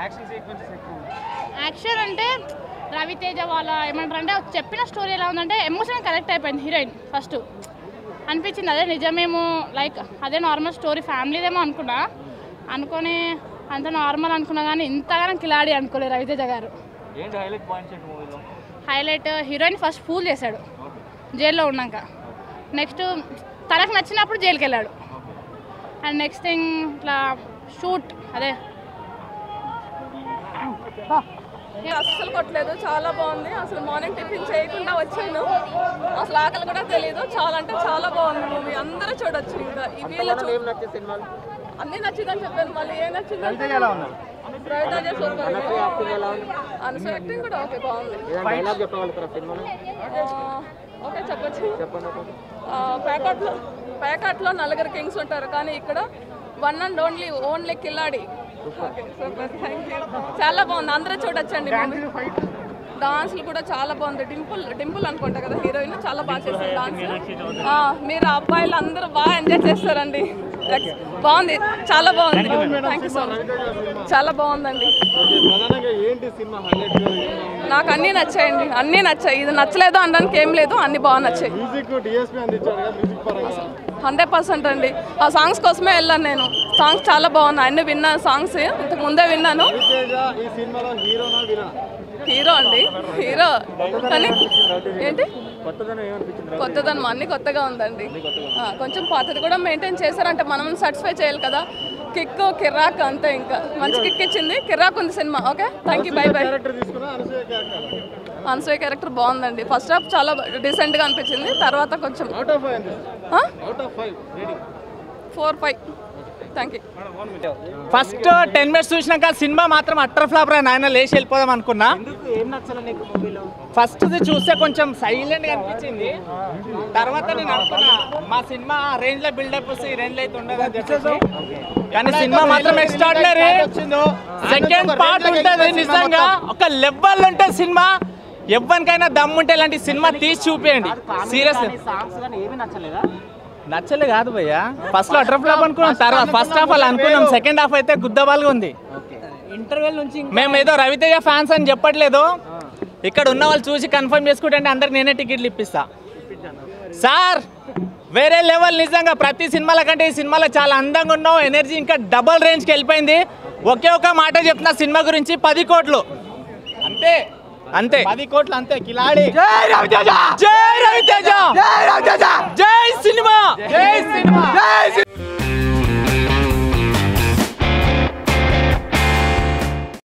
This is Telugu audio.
యాక్షన్ సీక్వెన్సెస్ ఎక్కువ ఉన్నాయి. యాక్షన్ అంటే రవితేజ వాళ్ళ ఏమంటారు అంటే చెప్పిన స్టోరీ ఎలా ఉందంటే ఎమోషన్ కరెక్ట్ అయిపోయింది హీరోయిన్ ఫస్ట్ అనిపించింది అదే నిజమేమో లైక్ అదే నార్మల్ స్టోరీ ఫ్యామిలీదేమో అనుకున్నా అనుకొని అంత నార్మల్ అనుకున్నా కానీ ఇంతగానో కిలాడి అనుకోలేదు రవితేజ గారు ఏంటి హైలైట్ పాయింట్స్ ఏంటి మూవీలో హైలైట్ హీరోయిన్ ఫస్ట్ ఫూల్ చేశాడు జైల్లో ఉన్నాక నెక్స్ట్ తనకు నచ్చినప్పుడు జైలుకి వెళ్ళాడు అండ్ నెక్స్ట్ థింగ్ ఇట్లా షూట్ అదే అస్సలు కొట్టలేదు చాలా బాగుంది అసలు మార్నింగ్ టిఫిన్ చేయకుండా వచ్చాను అసలు ఆకలి కూడా తెలియదు చాలా అంటే చాలా బాగుంది మూవీ అందరూ చూడొచ్చు ఇంకా ఈ వీళ్ళ చూ- అన్ని నచ్చిందని చెప్పాను మళ్ళీ ఏం నచ్చింది రవితేజ సూపర్ అనసూయ యాక్టింగ్ కూడా ఓకే బాగుంది ఆ, ఓకే చెప్పొచ్చు ప్యాకెట్లో ప్యాకెట్లో నలుగురు కింగ్స్ ఉంటారు కానీ ఇక్కడ one and only only Khiladi okay super thank you చాలా బాగుంది అందరూ చూడొచ్చండి డాన్స్లు కూడా చాలా బాగుంది డింపుల్ డింపుల్ అనుకుంటా కదా హీరోయిన్ చాలా బాగా చేస్తారు డాన్స్ ఆ, మీరు ఆ అబ్బాయిలు అందరూ బాగా ఎంజాయ్ చేస్తారండి Ex- బాగుంది చాలా బాగుంది థ్యాంక్ యూ సో మచ్ చాలా బాగుందండి ప్రధానంగా ఏంటి సినిమా హైలైట్ నాకు అన్నీ నచ్చాయండి అన్నీ నచ్చాయి ఇది నచ్చలేదు అనడానికి ఏం లేదు అన్నీ బాగా నచ్చాయి మ్యూజిక్ డిఎస్పీ అందించాడు కదా మ్యూజిక్ పరంగా హండ్రెడ్ పర్సెంట్ అండి ఆ సాంగ్స్ కోసమే వెళ్ళాను నేను సాంగ్స్ చాలా బాగున్నాయి అన్ని విన్నాను సాంగ్స్ ఇంతకు ముందే విన్నాను రవితేజ ఈ సినిమాలో హీరోనా విలనా హీరో అండి హీరో కానీ ఏంటి కొత్తదనం ఏమనిపించింది కొత్తదనం అన్ని కొత్తగా ఉందండి ఆ, కొంచెం పాతది కూడా మెయింటైన్ చేశారంటే మనం సాటిస్ఫై చేయాలి కదా కిక్ కిరాక్ అంతే ఇంకా మంచి కిక్ ఇచ్చింది కిరాక్ ఉంది సినిమా okay thank you bye bye character తీసుకున్నా అనసూయ క్యారెక్టర్ అన్సూయ క్యారెక్టర్ బాగుందండి ఫస్ట్ హాఫ్ చాలా డీసెంట్గా అనిపించింది తర్వాత కొంచెం అవుట్ ఆఫ్ ఫైవ్ అనిపిస్తుంది out of five rating four five thank you first ten minutes చూసినాక సినిమా మాత్రం అట్టర్ ఫ్లాప్ రా నాయన లేచి వెళ్ళిపోదాం అనుకున్నా ఏం నచ్చలే నీకు మూవీలో ఫస్ట్ చూస్తే కొంచెం సైలెంట్ గా అనిపించింది తర్వాత నేను అనుకున్నా మా సినిమా ఆ రేంజ్ లో బిల్డప్ వస్తే ఈ రేంజ్ లో అయితే ఉండదు అని చెప్పేసి కానీ సినిమా మాత్రం ఎక్స్ట్రాడినరీ సెకండ్ పార్ట్ ఉంటుంది నిజంగా ఒక లెవెల్ ఉంటుంది సినిమా ఎవరికైనా దమ్ముంటే ఇలాంటి సినిమా తీసి చూపించండి సీరియస్ సాంగ్స్ కానీ ఏమీ నచ్చలేదా నచ్చలే కాదు భయ్య ఫస్ట్ లో అటర్ ఫ్లాప్ అనుకున్నాం తర్వాత ఫస్ట్ హాఫ్ అలా అనుకున్నాం సెకండ్ హాఫ్ అయితే గుద్దబాలుగా ఉంది ఇంటర్వెల్ నుంచి మేము ఏదో రవితేజ ఫ్యాన్స్ అని చెప్పట్లేదు ఇక్కడ ఉన్న వాళ్ళు చూసి కన్ఫర్మ్ చేసుకుంటే అందరికి నేనే టికెట్లు ఇప్పిస్తా సార్ వేరే లెవెల్ నిజంగా ప్రతి సినిమాల కంటే ఈ సినిమాలో చాలా అందంగా ఉన్నావు ఎనర్జీ ఇంకా డబల్ రేంజ్కి వెళ్ళిపోయింది ఒకే ఒక మాట చెప్తున్నా సినిమా గురించి పది కోట్లు అంతే అంతే పది కోట్లు అంతే కిలాడి జై రవితేజ జై రవితేజ జై రవితేజ జై సినిమా జై సినిమా జై